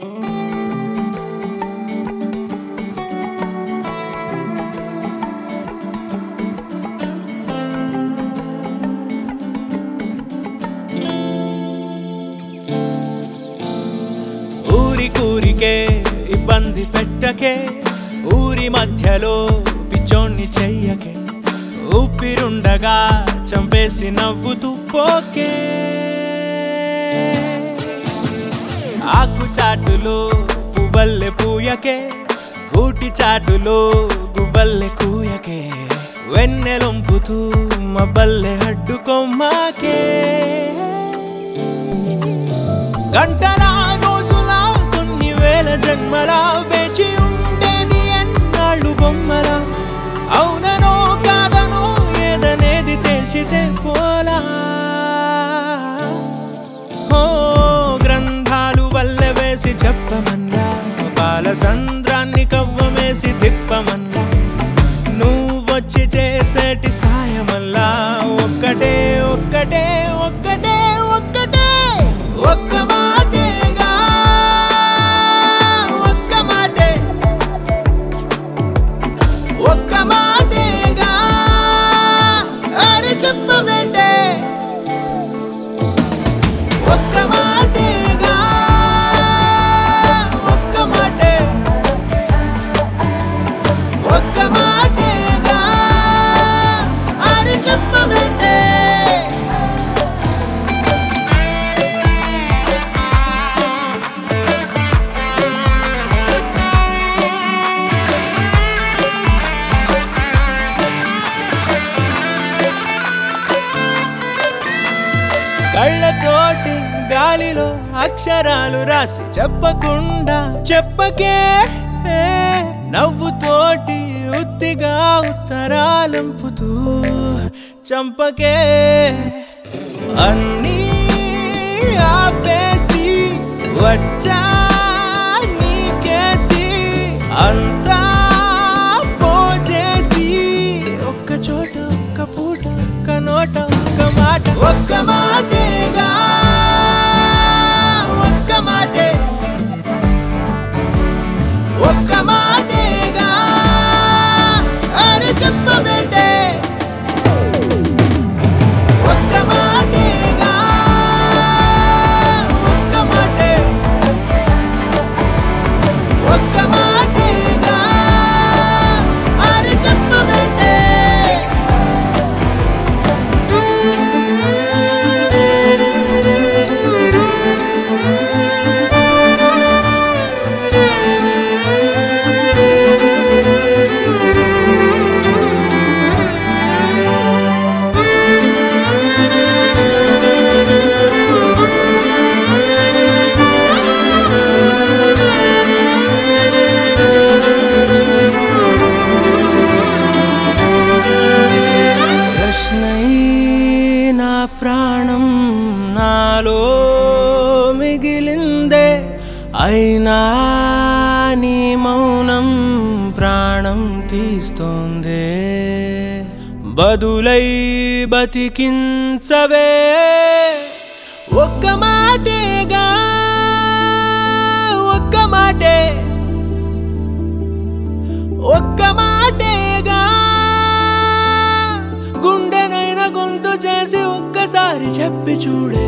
ఊరి కూరికే ఇబ్బంది పెట్టకే ఊరి మధ్యలో పిచ్చోణ్ణి చెయ్యకే ఊపిరుండగా చంపేసి నవ్వుతూ పోకే ఆకు చాటులో పువ్వల్లె పూయకే ఊటి చాటులో గువ్వల్లె కూయకే వెన్నెలొంపుతూ మబ్బల్లె అడ్డుకొమ్మాకే గంటలా రోజులా కొన్ని వేల జన్మలా వేచి ఉండేది ఎన్నాళ్ళు బొమ్మలా అవుననో కాదనో ఏదనేది తేల్చితే పోలా ఓ గ్రంథాలు వల్లె వేసి చెప్పమన్నా బాలసంద్రాన్ని కవ్వమేసి తిప్పమన్నా నువ్వొచ్చి చేసేటి సాయమల్లా ఒక్కటే ఒక్కటే ఒక్కటే ఒక్కటే ఒక్క మాటేగా ఒక్క మాటే ఒక్క మాటేగా అరే చెప్పవేంటే ఒక్క మాటేగా ఒక్క మాటే ఒక్క మాటేగా అరే చెప్పవేంటే కళ్ళతోటి గాలిలో అక్షరాలు రాసి చెప్పకుండా చెప్పకే నవ్వుతోటి ఉత్తిగా ఉత్తరాలంపుతూ చంపకే అన్నీ ఆపేసి వచ్చా నీకేసి అంతా పోజేసి ఒక్క చోట ఒక్క పూట ఒక్క నోట ఒక్క మాట ఒక్క మాటేగా ఒక్క మాటే ఒక్క మాటేగా అరే చెప్పబెట్టే ఒక్క మాటేగా ఒక్క మాటే ఒక్క మాటేగా అరే చెప్పబెట్టే ప్రశ్నై నా ప్రాణం నాలో మిగిలిందే అయినా నీ మౌనం ప్రాణం తీస్తోందే బదులై బతికించవే ఒక్క మాటేగా ఒక్క మాటే ఒక్క మాటేగా గుండెనైన గొంతు చేసి ఒక్కసారి చెప్పి చూడే